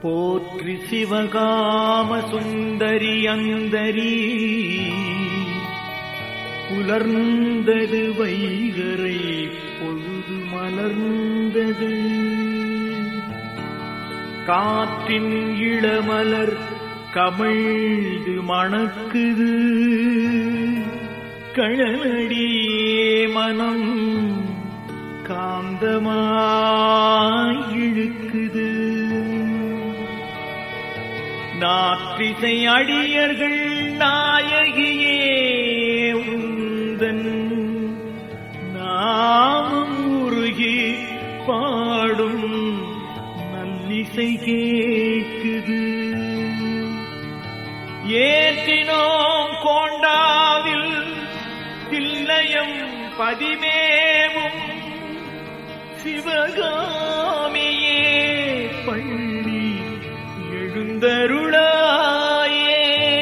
போற்றி சிவகாம சுந்தரி அந்தரி புலர்ந்தது வைகரை பொழுது மலர்ந்தது காற்றின் இளமலர் கமிழ்ந்து மணக்குது கழலடியே மனம் காந்தமாய் இழுக்குது நாற்றிசை அடியர்கள் நாயகியே உந்தன் நாமம் உருகி பாடும் நல்லிசை கேக்குது ஏற்றினோம் கோண்டாவில் தில்லையம் பதிமேவும் சிவகாமியே பள்ளி எழுந்தருளாயே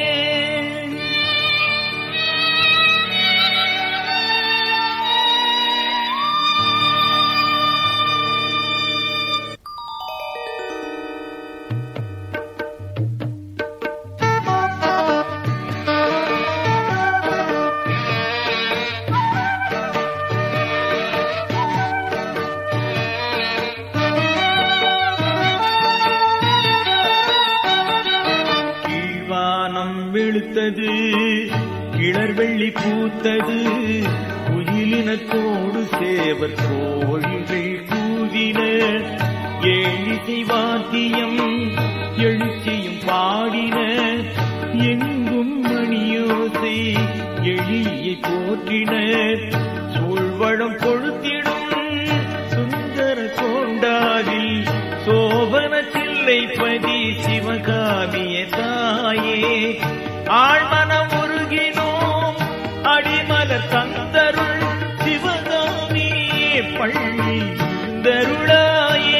கீழ்வானம் வெளுத்தது கிளர் வெள்ளி பூத்தது குயிலினத்தோடு சேவர் கோழிகள் கூவின ஏழிசை வாத்தியம் எழுச்சியும் பாடின எங்கும் மணியோசை எழியை போற்றினர் சூழ்வடம் கொழுத்திடும் சுந்தர கோண்டாவில் சோபன சில்லைப்பதி சிவகாமிய தாயே ஆழ்மனம் உருகினோம் அடிமல தந்தருள் சிவகாமியே பள்ளி தருளாயே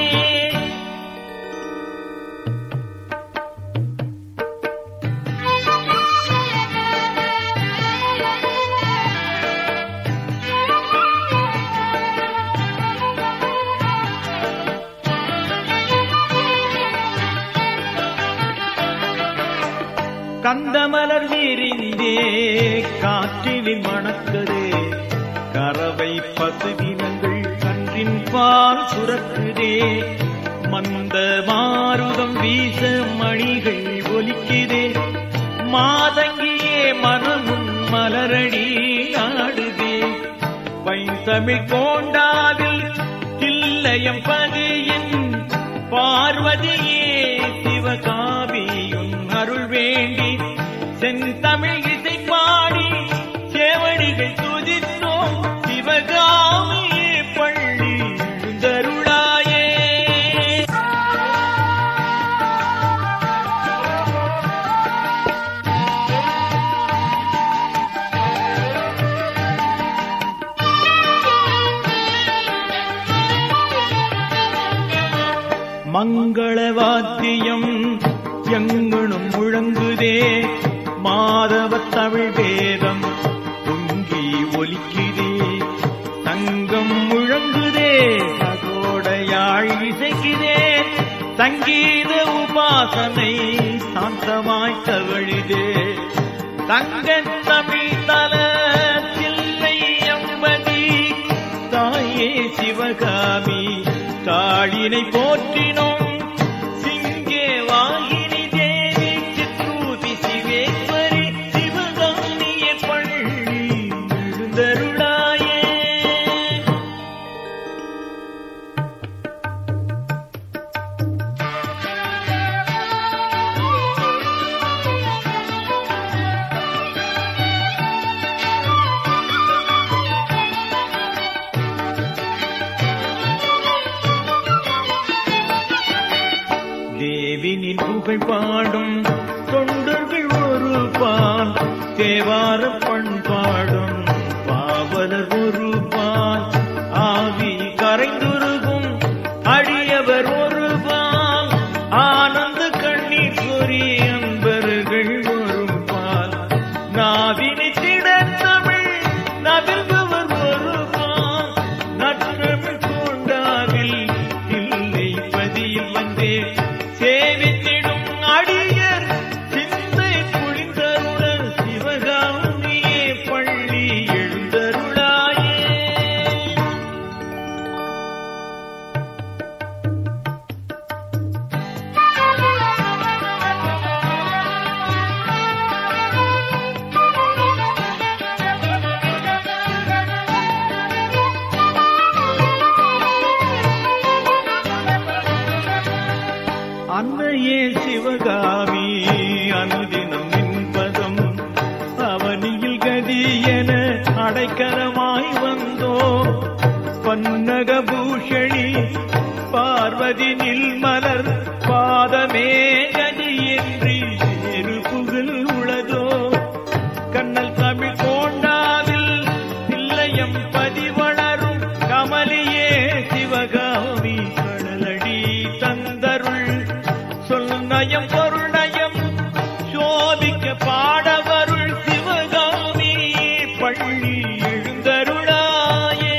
கந்தமலர் விரிந்தே காற்றினில் மணக்குதே கறவை பசுவினங்கள் கன்றின் பால் சுரக்குதே மந்த மாருதம் வீச மணிகள் ஒலிக்குதே மாதங்கியே மனமும் மலரடி ஆடுதே பைந்தமிழ் கோண்டாவில் தில்லையம் பதியின் பார்வதியே சிவகாவியும் அருள் வேண்டி செந்தமிழ் இசை பாடி சேவடிகள் துதித்தோம் சிவகாமியே பள்ளி எழுந்தருளாயே மங்கள வாத்தியம் எங்கனும் முழங்குதே மாதவ தமிழ் வேதம் பொங்கி ஒலிக்குதே தங்கம் முழங்குதே சகோடையாழ் இசைக்குதே சங்கீத உபாசனை சாந்தமாய் தவழுதே தங்கத் தமிழ் தல தில்லை எம்பதி தாயே சிவகாமி தாளினை போற்றினோம் சிங்கே வாகினி தேவி சிற்றூதி சிவேஸ்வரி சிவகாமிய பள்ளி எழுந்தருளாயே தேவினின் புகழ் பாடும் தொண்டர்கள் ஒரு பால் தேவார பண்பாடும் பாவலர் ஒரு பால் ஆவி கரைந்துருகும் அடியவர் ஒரு பால் ஆனந்த கண்ணீர் சொரி அன்பர்கள் ஒரு பால் நாவினை திடர் தமிழ் நவிழ்பவர் ஒரு பால் நற்றமிழ் கொண்டாவில் இல்லை பதியில் வந்தே சே சிவகாமி அனுதினம் நின்பதம் அவனியில் கதி என அடைக்கலமாய் வந்தோம் பன்னக பூஷணி பார்வதி நில்மலர் பாதமே கதி என்று வேறு புகழ் உளதோ கண்ணல் தமிழ் கோண்டாவில் தில்லையம் பதிவளரும் கமலியே சிவகாமி கடலடி தந்தருள் சொல்நயம் பொருணயம் சோதிக்க பாடவருள் சிவகாமி பள்ளி எழுந்தருளாயே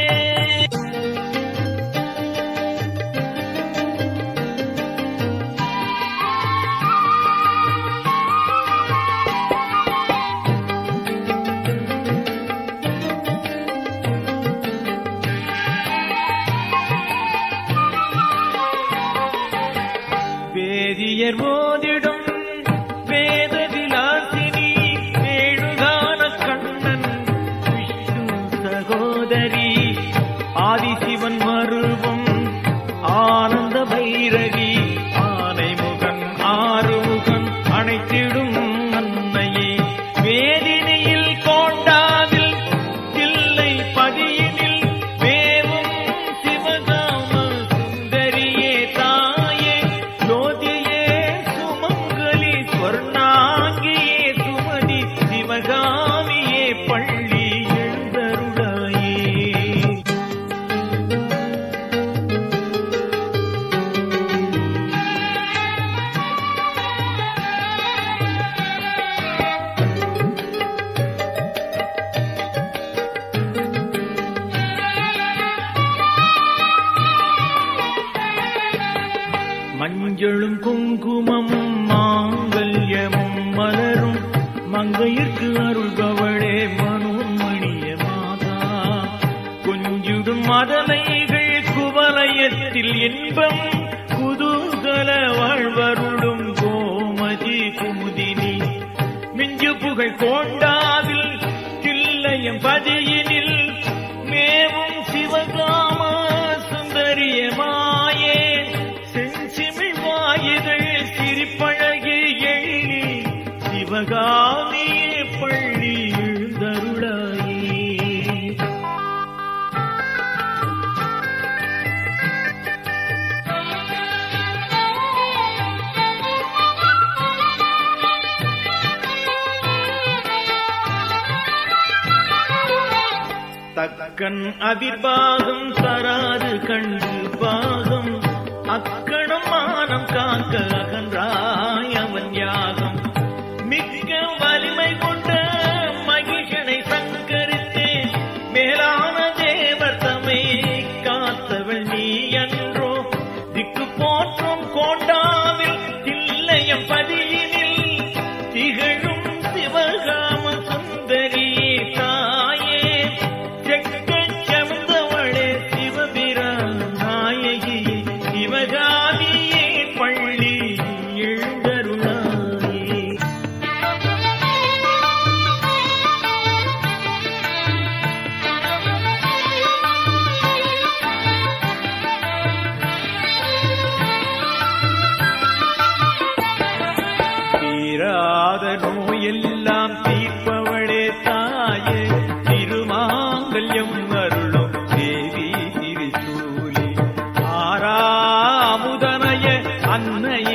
வேதியர் ஓதிடும் வேத விலாசினி வேணுகான கண்ணன் விஷ்ணு சகோதரி ஆதிசிவன் மருவம் ஆனந்த பைரவி ஆனைமுகன் ஆறுமுகன் அணைத்திடும் அன்னையே வேதினியில் கோண்டாவில் தில்லை பதியினில் வேவும் சிவகாம சுந்தரியே தாயே ஜோதியே சுமங்கலி ஸ்வர்ணாங்கியே சுமதி சிவகாமியே பள்ளி எழுந்தருளாயே மஞ்சளும் குங்குமமும் மாங்கல்யமும் மலரும் மங்கையிற்கு அருள்பவளே மனோன்மணிய மாதா கொஞ்சுடும் மதலைகள் குவலயத்தில் இன்பம் குதூகல வாழ்வருளும் கோமதி குமுதினி மிஞ்சு புகழ் கோண்டாவில் தில்லையம் பதியினில் மேவும் சிவகாம சுந்தரிய மாயே செஞ்சிமிழ் வாயுகள் சிரிப்பழகு எழிலி சிவகாமியே பள்ளி எழுந்தருளாயே தக்கன் அவிர்வாகம் தராது கண்டு பாகம் அக்கணம் மானம் காக்க அகன்றாய் அவன் யாகம் மிக்க வலிமை கொண்ட மகிஷனை சங்கரித்தே மேலான தேவர் தமை காத்தவள் நீ அன்றோ திக்கு போற்றும் கோண்டாவில் தில்லையம் பதியினில் திகழும் சிவகாம சுந்தரி தாயே செக்கச் செமந்தவளே சிவபிரான் நாயகியே சிவகாமியே பள்ளி எழுந்தருளாயே தீராத நோயெல்லாம் தீர்ப்பவளே தாயே திருமாங்கல்யம் அருளும் தேவி திரிசூலி ஆறாமுதனைய அன்னைய